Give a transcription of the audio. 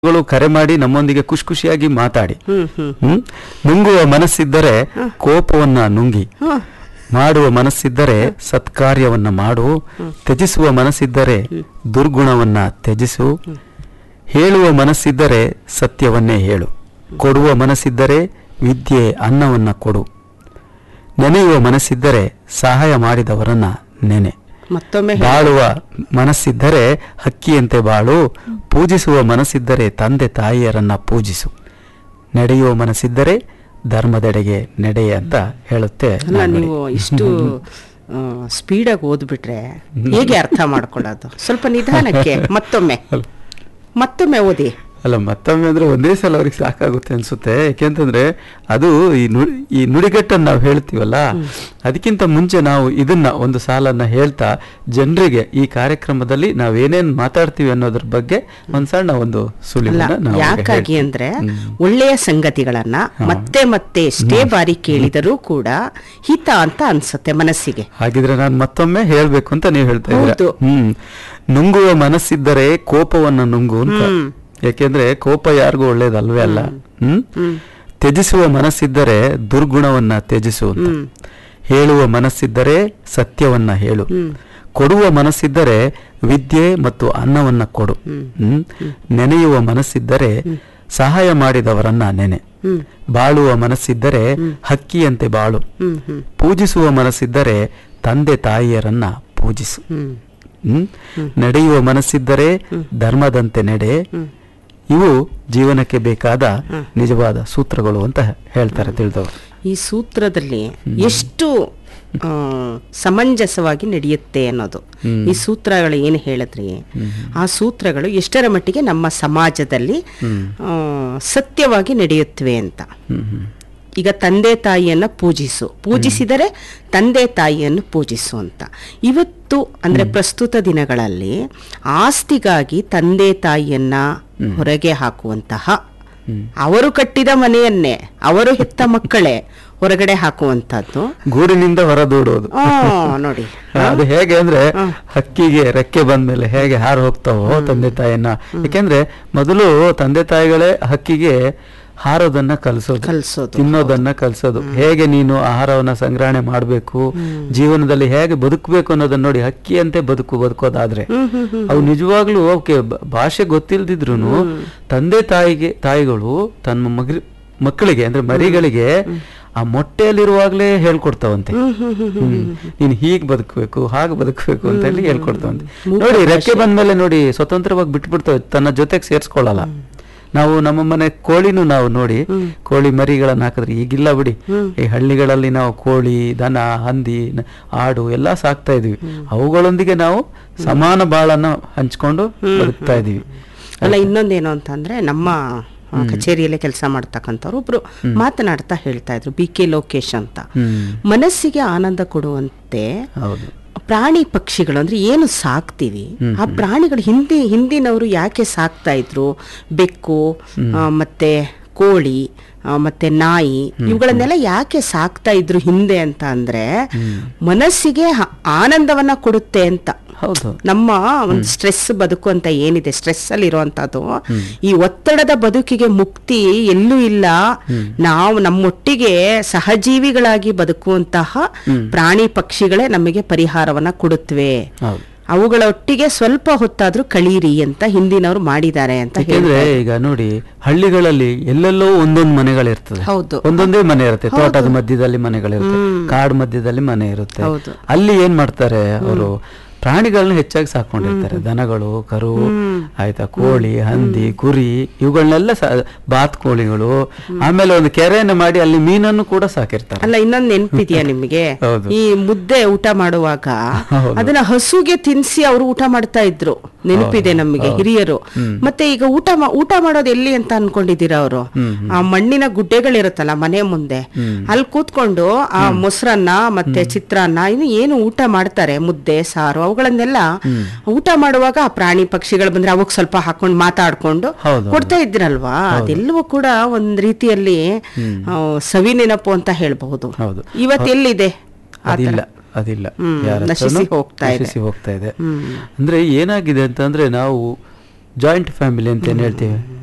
ಗಳು ಕರೆ ಮಾಡಿ ನಮ್ಮೊಂದಿಗೆ ಖುಷಿ ಖುಷಿಯಾಗಿ ಮಾತಾಡಿ ಹ್ಮ್ ಹ್ಮ್ ಹ್ಮ್ ನುಂಗುವ ಮನಸ್ಸಿದ್ದರೆ ಕೋಪವನ್ನ ನುಂಗಿ ಹ್ಮ್. ಮಾಡುವ ಮನಸ್ಸಿದ್ದರೆ ಸತ್ಕಾರ್ಯವನ್ನ ಮಾಡು ತ್ಯಜಿಸುವ ಮನಸ್ಸಿದ್ದರೆ ದುರ್ಗುಣವನ್ನ ತ್ಯಜಿಸು ಹೇಳುವ ಮನಸ್ಸಿದ್ದರೆ ಸತ್ಯವನ್ನೇ ಹೇಳು ಕೊಡುವ ಮನಸ್ಸಿದ್ದರೆ ವಿದ್ಯೆ ಅನ್ನವನ್ನ ಕೊಡು ನೆನೆಯುವ ಮನಸ್ಸಿದ್ದರೆ ಸಹಾಯ ಮಾಡಿದವರನ್ನ ನೆನೆ ಮತ್ತೊಮ್ಮೆ ಹೇಳಿ. ಬಾಳುವ ಮನಸ್ಸಿದ್ದರೆ ಹಕ್ಕಿಯಂತೆ ಬಾಳು ಪೂಜಿಸುವ ಮನಸ್ಸಿದ್ದರೆ ತಂದೆ ತಾಯಿಯರನ್ನ ಪೂಜಿಸು ನಡೆಯುವ ಮನಸ್ಸಿದ್ದರೆ ಧರ್ಮದೆಡೆಗೆ ನಡೆಯ ಅಂತ ಹೇಳುತ್ತೆ ಅಲ್ಲ ನಾಣ್ಣುಡಿ. ನೀವು ಇಷ್ಟು ಸ್ಪೀಡಾಗಿ ಓದ್ಬಿಟ್ರೆ ಹೇಗೆ ಅರ್ಥ ಮಾಡ್ಕೊಳ್ಳೋದು ಸ್ವಲ್ಪ ನಿಧಾನಕ್ಕೆ ಮತ್ತೊಮ್ಮೆ ಮತ್ತೊಮ್ಮೆ ಓದಿ ಅಲ್ಲ ಮತ್ತೊಮ್ಮೆ ಅಂದ್ರೆ ಒಂದೇ ಸಲ ಅವ್ರಿಗೆ ಸಾಕಾಗುತ್ತೆ ಅನ್ಸುತ್ತೆ ಯಾಕೆಂತಂದ್ರೆ ಅದು ಈ ನುಡಿ ಈ ನುಡಿಗಟ್ಟನ್ನು ನಾವು ಹೇಳ್ತೀವಲ್ಲ ಅದಕ್ಕಿಂತ ಮುಂಚೆ ನಾವು ಇದನ್ನ ಒಂದು ಸಾಲನ್ನ ಹೇಳ್ತಾ ಜನರಿಗೆ ಈ ಕಾರ್ಯಕ್ರಮದಲ್ಲಿ ನಾವೇನೇನ್ ಮಾತಾಡ್ತೀವಿ ಅನ್ನೋದ್ರ ಬಗ್ಗೆ ಒಂದ್ ಸಣ್ಣ ಒಂದು ಅಲ್ಲ ಸುಳಿವನ್ನ ನಾವು ಅವ್ರಿಗೆ ಯಾಕಾಗಿ ಹೇಳ್ತೀವಿ. ಅಂದ್ರೆ ಒಳ್ಳೆಯ ಸಂಗತಿಗಳನ್ನ ಮತ್ತೆ ಮತ್ತೆ ಎಷ್ಟೇ ಬಾರಿ ಕೇಳಿದರೂ ಕೂಡ ಹಿತ ಅಂತ ಅನ್ಸುತ್ತೆ ಮನಸ್ಸಿಗೆ ಹಾಗಿದ್ರೆ ನಾನು ಮತ್ತೊಮ್ಮೆ ಹೇಳ್ಬೇಕು ಅಂತ ನೀವು ಹೇಳ್ತಾ ಇದ್ದೀರಾ ಹೌದು. ಹ್ಮ್ ನುಂಗುವ ಮನಸ್ಸಿದ್ದರೆ ಕೋಪವನ್ನ ನುಂಗು ಅಂತ ಹ್ಮ್. ಯಾಕೆಂದ್ರೆ ಕೋಪ ಯಾರಿಗೂ ಒಳ್ಳೇದಲ್ವೇ ಅಲ್ಲ ಹ್ಮ್ ಹ್ಮ್. ತ್ಯಜಿಸುವ ಮನಸ್ಸಿದ್ದರೆ ದುರ್ಗುಣವನ್ನ ತ್ಯಜಿಸು ಅಂತ ಹ್ಮ್. ಹೇಳುವ ಮನಸ್ಸಿದ್ದರೆ ಸತ್ಯವನ್ನ ಹೇಳು ಹ್ಮ್. ಕೊಡುವ ಮನಸ್ಸಿದ್ದರೆ ವಿದ್ಯೆ ಮತ್ತು ಅನ್ನವನ್ನ ಕೊಡು ಹ್ಮ್ ನೆನೆಯುವ ಮನಸ್ಸಿದ್ದರೆ ಸಹಾಯ ಮಾಡಿದವರನ್ನ ನೆನೆ ಹ್ಮ್ ಬಾಳುವ ಮನಸ್ಸಿದ್ದರೆ ಹಕ್ಕಿಯಂತೆ ಬಾಳು ಹ್ಮ್ ಹ್ಮ್ ಪೂಜಿಸುವ ಮನಸ್ಸಿದ್ದರೆ ತಂದೆ ತಾಯಿಯರನ್ನ ಪೂಜಿಸು ಹ್ಮ್ ಹ್ಮ್? ನಡೆಯುವ ಮನಸ್ಸಿದ್ದರೆ ಧರ್ಮದಂತೆ ನಡೆ ಇವು ಜೀವನಕ್ಕೆ ಬೇಕಾದ ನಿಜವಾದ ಸೂತ್ರಗಳು ಅಂತ ಹೇಳ್ತಾರೆ ತಿಳಿದವರು ಈ ಸೂತ್ರದಲ್ಲಿ ಎಷ್ಟು ಆ, ಸಮಂಜಸವಾಗಿ ನಡೆಯುತ್ತೆ ಅನ್ನೋದು ಈ ಸೂತ್ರಗಳು ಏನು ಹೇಳಿದ್ರಿ ಆ ಸೂತ್ರಗಳು ಎಷ್ಟರ ಮಟ್ಟಿಗೆ ನಮ್ಮ ಸಮಾಜದಲ್ಲಿ ಆ, ಸತ್ಯವಾಗಿ ನಡೆಯುತ್ತವೆ ಅಂತ ಹ್ಮ್ ಹ್ಮ್ ಈಗ ತಂದೆ ತಾಯಿಯನ್ನ ಪೂಜಿಸು ಪೂಜಿಸಿದರೆ ತಂದೆ ತಾಯಿಯನ್ನು ಪೂಜಿಸು ಅಂತ ಇವತ್ತು ಅಂದ್ರೆ ಪ್ರಸ್ತುತ ದಿನಗಳಲ್ಲಿ ಆಸ್ತಿಗಾಗಿ ತಂದೆ ತಾಯಿಯನ್ನ ಹೊರಗೆ ಹಾಕುವಂತಹ ಅವರು ಕಟ್ಟಿದ ಮನೆಯನ್ನೇ ಅವರು ಹೆತ್ತ ಮಕ್ಕಳೇ ಹೊರಗಡೆ ಹಾಕುವಂತದ್ದು ಗೂಡಿನಿಂದ ಹೊರದೂಡೋದು ಆ ನೋಡಿ ಅದು ಹೇಗೆ ಅಂದ್ರೆ ಹಕ್ಕಿಗೆ ರೆಕ್ಕೆ ಬಂದ್ಮೇಲೆ ಹೇಗೆ ಹಾರು ಹೋಗ್ತಾವೋ ತಂದೆ ತಾಯಿಯನ್ನ ಯಾಕೆಂದ್ರೆ ಮೊದಲು ತಂದೆ ತಾಯಿಗಳೇ ಹಕ್ಕಿಗೆ ಹಾರೋದನ್ನ ಕಲಿಸೋದು ಕಲ್ಸೋದು ತಿನ್ನೋದನ್ನ ಕಲಿಸೋದು ಹೇಗೆ ನೀನು ಆಹಾರವನ್ನ ಸಂಗ್ರಹಣೆ ಮಾಡಬೇಕು ಜೀವನದಲ್ಲಿ ಹೇಗೆ ಬದುಕಬೇಕು ಅನ್ನೋದನ್ನ ನೋಡಿ ಹಕ್ಕಿಯಂತೆ ಬದುಕು ಬದುಕೋದಾದ್ರೆ ಅವು ನಿಜವಾಗ್ಲೂ ಅವಕ್ಕೆ ಬ- ಭಾಷೆ ಗೊತ್ತಿಲ್ದಿದ್ರು ತಂದೆ ತಾಯಿಗೆ ತಾಯಿಗಳು ತನ್ನ ಮಗ ಮಕ್ಕಳಿಗೆ ಅಂದ್ರೆ ಮರಿಗಳಿಗೆ ಆ ಮೊಟ್ಟೆಯಲ್ಲಿರುವಾಗ್ಲೇ ಹೇಳ್ಕೊಡ್ತಾವಂತೆ ಹ್ಮ್. ನೀನ್ ಹೀಗ್ ಬದುಕಬೇಕು ಹಾಗೆ ಬದುಕಬೇಕು ಅಂತ ಹೇಳಿ ಹೇಳ್ಕೊಡ್ತಾವಂತೆ ನೋಡಿ ರೆಕ್ಕೆ ಬಂದ್ಮೇಲೆ ನೋಡಿ ಸ್ವತಂತ್ರವಾಗಿ ಬಿಟ್ಬಿಡ್ತವೆ ತನ್ನ ಜೊತೆಗೆ ಸೇರ್ಸ್ಕೊಳ್ಳಲ್ಲ ನಾವು ನಮ್ಮ ಮನೆ ಕೋಳಿನೂ ನಾವು ನೋಡಿ ಕೋಳಿ ಮರಿಗಳನ್ನ ಹಾಕಿದ್ರೆ ಈಗಿಲ್ಲ ಬಿಡಿ ಈ ಹಳ್ಳಿಗಳಲ್ಲಿ ನಾವು ಕೋಳಿ ದನ ಹಂದಿ ನ- ಆಡು ಎಲ್ಲಾ ಸಾಕ್ತಾ ಇದೀವಿ ಅವುಗಳೊಂದಿಗೆ ನಾವು ಸಮಾನ ಬಾಳನ್ನ ಹಂಚ್ಕೊಂಡು ಬದುಕ್ತಾ ಇದೀವಿ ಅಲ್ಲ ಇನ್ನೊಂದೇನು ಅಂತಂದ್ರೆ ನಮ್ಮ ಆ, ಕಚೇರಿಯಲ್ಲೇ ಕೆಲಸ ಮಾಡ್ತಕ್ಕಂಥವ್ರು ಒಬ್ರು ಮಾತನಾಡ್ತಾ ಹೇಳ್ತಾ ಇದ್ರು ಬಿ ಕೆ ಲೋಕೇಶ್ ಅಂತ ಹ್ಮ್ ಮನಸ್ಸಿಗೆ ಆನಂದ ಕೊಡುವಂತೆ ಹೌದು ಪ್ರಾಣಿ ಪಕ್ಷಿಗಳು ಅಂದ್ರೆ ಏನು ಸಾಕ್ತಿವಿ ಆ ಪ್ರಾಣಿಗಳು ಹಿಂದೆ ಹಿಂದಿನವರು ಯಾಕೆ ಸಾಕ್ತಾ ಇದ್ರು ಬೆಕ್ಕು ಆ, ಮತ್ತೆ ಕೋಳಿ ಆ, ಮತ್ತೆ ನಾಯಿ ಇವುಗಳನ್ನೆಲ್ಲ ಯಾಕೆ ಸಾಕ್ತಾ ಇದ್ರು ಹಿಂದೆ ಅಂತ ಅಂದ್ರೆ ಮನಸ್ಸಿಗೆ ಹ- ಆನಂದವನ್ನ ಕೊಡುತ್ತೆ ಅಂತ ಹೌದು ನಮ್ಮ ಒಂದು ಸ್ಟ್ರೆಸ್ ಬದುಕು ಅಂತ ಏನಿದೆ ಸ್ಟ್ರೆಸ್ ಅಲ್ಲಿ ಇರುವಂತದ್ದು ಈ ಒತ್ತಡದ ಬದುಕಿಗೆ ಮುಕ್ತಿ ಎಲ್ಲೂ ಇಲ್ಲ ನಾವು ನಮ್ಮೊಟ್ಟಿಗೆ ಸಹಜೀವಿಗಳಾಗಿ ಬದುಕುವಂತಹ ಪ್ರಾಣಿ ಪಕ್ಷಿಗಳೇ ನಮಗೆ ಪರಿಹಾರವನ್ನ ಕೊಡುತ್ತವೆ ಹೌದು ಅವುಗಳ ಒಟ್ಟಿಗೆ ಸ್ವಲ್ಪ ಹೊತ್ತಾದ್ರೂ ಕಳೀರಿ ಅಂತ ಹಿಂದಿನವರು ಮಾಡಿದ್ದಾರೆ ಅಂತ ಯಾಕೆಂದ್ರೆ ಹೇಳಿ ಈಗ ನೋಡಿ ಹಳ್ಳಿಗಳಲ್ಲಿ ಎಲ್ಲೆಲ್ಲೋ ಒಂದೊಂದು ಮನೆಗಳಿರ್ತದೆ ಹೌದು ಒಂದೊಂದೇ ಮನೆ ಇರುತ್ತೆ ತೋಟದ ಮಧ್ಯದಲ್ಲಿ ಮನೆಗಳಿರುತ್ತೆ ಕಾಡು ಮಧ್ಯದಲ್ಲಿ ಮನೆ ಇರುತ್ತೆ ಹೌದು. ಅಲ್ಲಿ ಏನ್ ಮಾಡ್ತಾರೆ ಅವರು ಪ್ರಾಣಿಗಳನ್ನ ಹೆಚ್ಚಾಗಿ ಸಾಕೊಂಡಿರ್ತಾರೆ ದನಗಳು ಕರು ಆಯ್ತಾ ಕೋಳಿ ಹಂದಿ ಕುರಿ ಇವುಗಳನ್ನೆಲ್ಲ ಸಾ- ಬಾತ್ ಕೋಳಿಗಳು ಆಮೇಲೆ ಒಂದು ಕೆರೆಯನ್ನು ಮಾಡಿ ಅಲ್ಲಿ ಮೀನನ್ನು ಕೂಡ ಸಾಕಿರ್ತಾರೆ ಅಲ್ಲ ಇನ್ನೊಂದು ನೆನ್ಪಿದ್ಯಾ ನಿಮಗೆ ಹೌದು. ಈ ಮುದ್ದೆ ಊಟ ಮಾಡುವಾಗ ಹೌದು. ಅದನ್ನ ಹಸುಗೆ ತಿನ್ಸಿ ಅವರು ಊಟ ಮಾಡ್ತಾ ಇದ್ರು ನೆನಪಿದೆ ನಮಗೆ ಹಿರಿಯರು ಮತ್ತೆ ಈಗ ಊಟ ಮಾ- ಊಟ ಮಾಡೋದು ಎಲ್ಲಿ ಅಂತ ಅನ್ಕೊಂಡಿದ್ದೀರಾ ಅವರು ಆ ಮಣ್ಣಿನ ಗುಡ್ಡೆಗಳಿರುತ್ತಲ್ಲ ಮನೆ ಮುಂದೆ ಅಲ್ಲಿ ಕೂತ್ಕೊಂಡು ಆ ಮೊಸರನ್ನ ಮತ್ತೆ ಚಿತ್ರಾನ್ನ ಇನ್ನು ಏನು ಊಟ ಮಾಡ್ತಾರೆ ಮುದ್ದೆ ಸಾರು ಅವುಗಳನ್ನೆಲ್ಲ ಊಟ ಮಾಡುವಾಗ ಆ ಪ್ರಾಣಿ ಪಕ್ಷಿಗಳು ಬಂದ್ರೆ ಅವಕ್ ಸ್ವಲ್ಪ ಹಾಕೊಂಡು ಮಾತಾಡ್ಕೊಂಡು ಹೌದು. ಕೊಡ್ತಾ ಇದ್ರಲ್ವಾ ಅದೆಲ್ಲವೂ ಕೂಡ ಒಂದ್ ರೀತಿಯಲ್ಲಿ ಆ, ಸವಿ ನೆನಪು ಅಂತ ಹೇಳ್ಬಹುದು ಹೌದು. ಇವತ್ತೆಲ್ಲಿದೆ ಆ ಥರ? ಅದಿಲ್ಲ ಅದಿಲ್ಲ ಹ್ಮ್, ಯಾರ ನಶಿಸಿ ಹತ್ರನೂ ಹೋಗ್ತಾ ಇದೆ. ನಶಿಸಿ ಹೋಗ್ತಾ ಇದೆ ಅಂದ್ರೆ ಏನಾಗಿದೆ ಅಂತಂದ್ರೆ ನಾವು ಜಾಯಿಂಟ್ ಫ್ಯಾಮಿಲಿ ಅಂತ ಏನ್ ಹೇಳ್ತೇವೆ